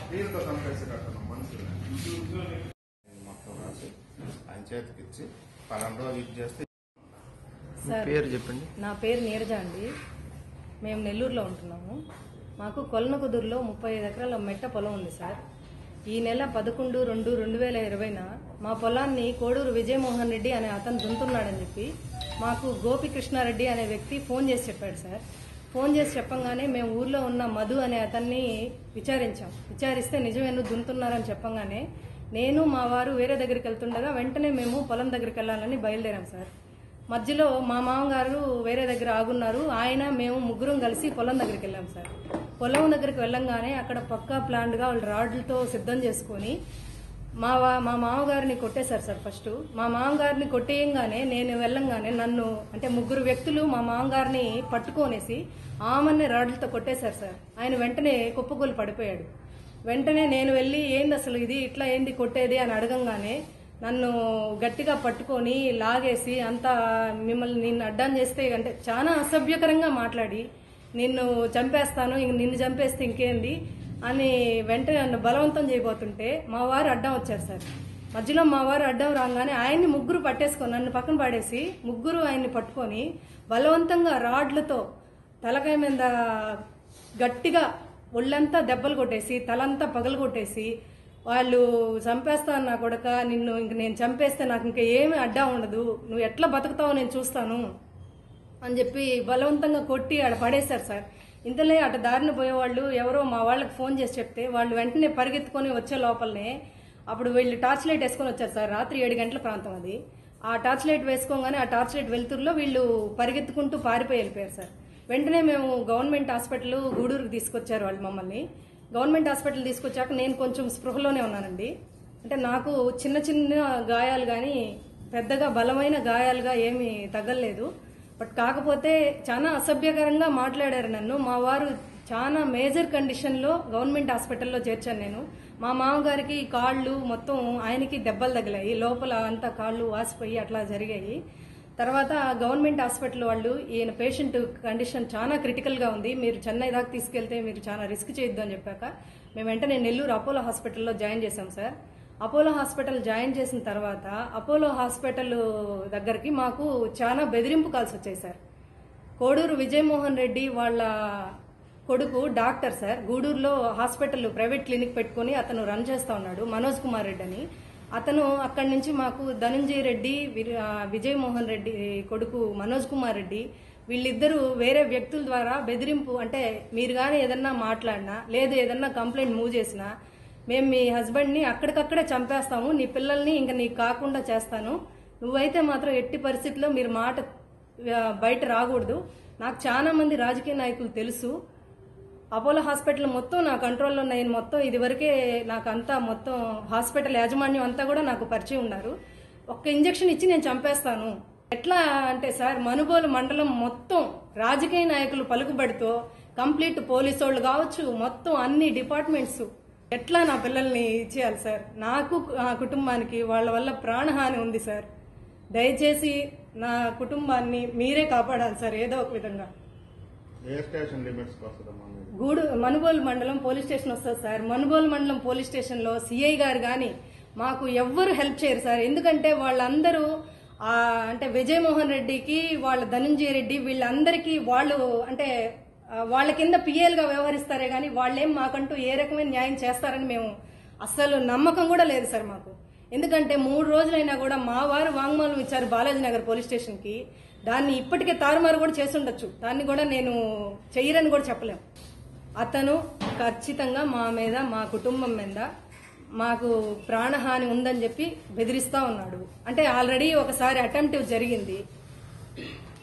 దీనితో చంపేసేటట్టున్నాం మనుషులు మొత్తం రాసి ఆయన చేతికి ఇచ్చి పలానా రోజు ఇది చేస్తే సార్ పేరు చెప్పండి నా పేరు నీరజ అండి మేము నెల్లూరులో ఉంటున్నాము మాకు కొలనకుదురులో ముప్పై ఐదు ఎకరాల మెట్ట పొలం ఉంది సార్ ఈ నెల పదకొండు రెండు రెండు వేల ఇరవైన మా పొలాన్ని కోడూరు విజయమోహన్ రెడ్డి అనే అతను దున్నుతున్నాడని చెప్పి మాకు గోపికృష్ణారెడ్డి అనే వ్యక్తి ఫోన్ చేసి చెప్పాడు సార్ ఫోన్ చేసి చెప్పంగానే మేము ఊర్లో ఉన్న మధు అనే అతన్ని విచారించాం విచారిస్తే నిజమేను దున్నుతున్నారని చెప్పంగానే నేను మా వారు వేరే దగ్గరికి వెళ్తుండగా వెంటనే మేము పొలం దగ్గరికి వెళ్ళాలని బయలుదేరాం సార్ మధ్యలో మా మామగారు వేరే దగ్గర ఆగున్నారు ఆయన మేము ముగ్గురం కలిసి పొలం దగ్గరికి వెళ్ళాం సార్ పొలం దగ్గరికి వెళ్ళంగానే అక్కడ పక్కా ప్లాంట్గా వాళ్ళు రాడ్లతో సిద్ధం చేసుకొని మా వా- మా మామగారిని కొట్టేశారు సార్ ఫస్ట్ మా మామగారిని కొట్టేయంగానే నేను వెళ్ళంగానే నన్ను అంటే ముగ్గురు వ్యక్తులు మా మామగారిని పట్టుకోనేసి ఆమెనే రాడ్లతో కొట్టేశారు సార్ ఆయన వెంటనే కుప్పకూలి పడిపోయాడు వెంటనే నేను వెళ్ళి ఏంది అసలు ఇది ఇట్లా ఏంది కొట్టేది అని అడగంగానే నన్ను గట్టిగా పట్టుకొని లాగేసి అంతా మిమ్మల్ని నిన్ను అడ్డం చేస్తే అంటే చాలా అసభ్యకరంగా మాట్లాడి నిన్ను చంపేస్తాను ఇంక నిన్ను చంపేస్తే ఇంకేంది అని వెంటనే నన్ను బలవంతం చేయబోతుంటే మా వారు అడ్డం వచ్చారు సార్ మధ్యలో మా వారు అడ్డం రాగానే ఆయన్ని ముగ్గురు పట్టేసుకొని నన్ను పక్కన పడేసి ముగ్గురు ఆయన్ని పట్టుకొని బలవంతంగా రాడ్లతో తలకాయ మీద గట్టిగా ఒళ్ళంతా దెబ్బలు కొట్టేసి తలంతా పగలు కొట్టేసి వాళ్ళు చంపేస్తాను నా కొడక నిన్ను ఇంక నేను చంపేస్తే నాకు ఇంకా ఏమీ అడ్డా ఉండదు నువ్వు ఎట్లా బతుకుతావో నేను చూస్తాను అని చెప్పి బలవంతంగా కొట్టి ఆడ పడేశారు సార్ ఇంతలే అటు దారిన పోయేవాళ్ళు ఎవరో మా వాళ్ళకి ఫోన్ చేసి చెప్తే వాళ్ళు వెంటనే పరిగెత్తుకొని వచ్చే లోపలనే అప్పుడు వీళ్ళు టార్చ్ లైట్ వేసుకొని వచ్చారు సార్ రాత్రి ఏడు గంటల ప్రాంతం అది ఆ టార్చ్ లైట్ వేసుకోగానే ఆ టార్చ్ లైట్ వెలుతురులో వీళ్ళు పరిగెత్తుకుంటూ పారిపోయి వెళ్ళిపోయారు సార్ వెంటనే మేము గవర్నమెంట్ హాస్పిటల్ గూడూరుకి తీసుకొచ్చారు వాళ్ళు మమ్మల్ని గవర్నమెంట్ హాస్పిటల్ తీసుకొచ్చాక నేను కొంచెం స్పృహలోనే ఉన్నానండి అంటే నాకు చిన్న చిన్న గాయాలు కానీ పెద్దగా బలమైన గాయాలుగా ఏమీ తగ్గలేదు బట్ కాకపోతే చాలా అసభ్యకరంగా మాట్లాడారు నన్ను మా వారు చాలా మేజర్ కండిషన్లో గవర్నమెంట్ హాస్పిటల్లో చేర్చాను నేను మా మామగారికి కాళ్ళు మొత్తం ఆయనకి దెబ్బలు తగిలాయి లోపల అంతా కాళ్ళు వాసిపోయి అట్లా జరిగాయి తర్వాత గవర్నమెంట్ హాస్పిటల్ వాళ్ళు ఈయన పేషెంట్ కండిషన్ చాలా క్రిటికల్గా ఉంది మీరు చెన్నై దాకా తీసుకెళ్తే మీరు చాలా రిస్క్ చేయొద్దు అని చెప్పాక మేము వెంటనే నెల్లూరు అపోలో హాస్పిటల్లో జాయిన్ చేశాం సార్ అపోలో హాస్పిటల్ జాయిన్ చేసిన తర్వాత అపోలో హాస్పిటల్ దగ్గరికి మాకు చాలా బెదిరింపు కాల్స్ వచ్చాయి సార్ కోడూరు విజయమోహన్ రెడ్డి వాళ్ళ కొడుకు డాక్టర్ సార్ గూడూరులో హాస్పిటల్ ప్రైవేట్ క్లినిక్ పెట్టుకుని అతను రన్ చేస్తా ఉన్నాడు మనోజ్ కుమార్ రెడ్డి అని అతను అక్కడి నుంచి మాకు ధనంజయ రెడ్డి వి- ఆ, విజయమోహన్ రెడ్డి కొడుకు మనోజ్ కుమార్ రెడ్డి వీళ్ళిద్దరూ వేరే వ్యక్తుల ద్వారా బెదిరింపు అంటే మీరు కానీ ఏదన్నా మాట్లాడినా లేదు ఏదన్నా కంప్లైంట్ మూవ్ చేసినా మేము మీ హస్బెండ్ని అక్కడికక్కడే చంపేస్తాము నీ పిల్లల్ని ఇంకా నీకు కాకుండా చేస్తాను నువ్వైతే మాత్రం ఎట్టి పరిస్థితుల్లో మీరు మాట ఆ, బయట రాకూడదు నాకు చాలా మంది రాజకీయ నాయకులు తెలుసు అపోలో హాస్పిటల్ మొత్తం నా కంట్రోల్లో ఉన్నాయి మొత్తం ఇదివరకే నాకు అంతా మొత్తం హాస్పిటల్ యాజమాన్యం అంతా కూడా నాకు పరిచయం ఉన్నారు ఒక్క ఇంజెక్షన్ ఇచ్చి నేను చంపేస్తాను ఎట్లా అంటే సార్ మనుగోలు మండలం మొత్తం రాజకీయ నాయకులు పలుకుబడితో కంప్లీట్ పోలీసు వాళ్ళు కావచ్చు మొత్తం అన్ని డిపార్ట్మెంట్స్ ఎట్లా నా పిల్లల్ని ఇచ్చేయాలి సార్ నాకు నా కుటుంబానికి వాళ్ళ వల్ల ప్రాణహాని ఉంది సార్ దయచేసి నా కుటుంబాన్ని మీరే కాపాడాలి సార్ ఏదో ఒక విధంగా ఏ స్టేషన్ లిమిట్స్కి వస్తుందమ్మా మీరు గూడు మనుగోలు మండలం పోలీస్ స్టేషన్ వస్తుంది సార్ మనుగోలు మండలం పోలీస్ స్టేషన్ లో సిఐ గారు గాని మాకు ఎవ్వరు హెల్ప్ చేయరు సార్ ఎందుకంటే వాళ్ళందరూ ఆ, అంటే విజయమోహన్ రెడ్డికి వాళ్ళ ధనంజయ రెడ్డి వీళ్ళందరికీ వాళ్ళు అంటే ఆ, వాళ్ళ కింద పిఎల్ గా వ్యవహరిస్తారే గాని వాళ్ళేం మాకంటూ ఏ రకమైన న్యాయం చేస్తారని మేము అస్సలు నమ్మకం కూడా లేదు సార్ మాకు ఎందుకంటే మూడు రోజులైనా కూడా మా వారు వాంగ్మూలం ఇచ్చారు బాలాజీ నగర్ పోలీస్ స్టేషన్ కి దాన్ని ఇప్పటికే తారుమారు కూడా చేసుండొచ్చు దాన్ని కూడా నేను చెయ్యరని కూడా చెప్పలేం అతను ఖచ్చితంగా మా మీద మా కుటుంబం మీద మాకు ప్రాణహాని ఉందని చెప్పి బెదిరిస్తా ఉన్నాడు అంటే ఆల్రెడీ ఒకసారి అటెంప్ట్ జరిగింది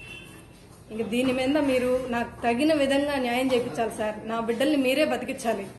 ఇంక దీని మీద మీరు నాకు తగిన విధంగా న్యాయం చేయించాలి సార్ నా బిడ్డల్ని మీరే బతికించాలి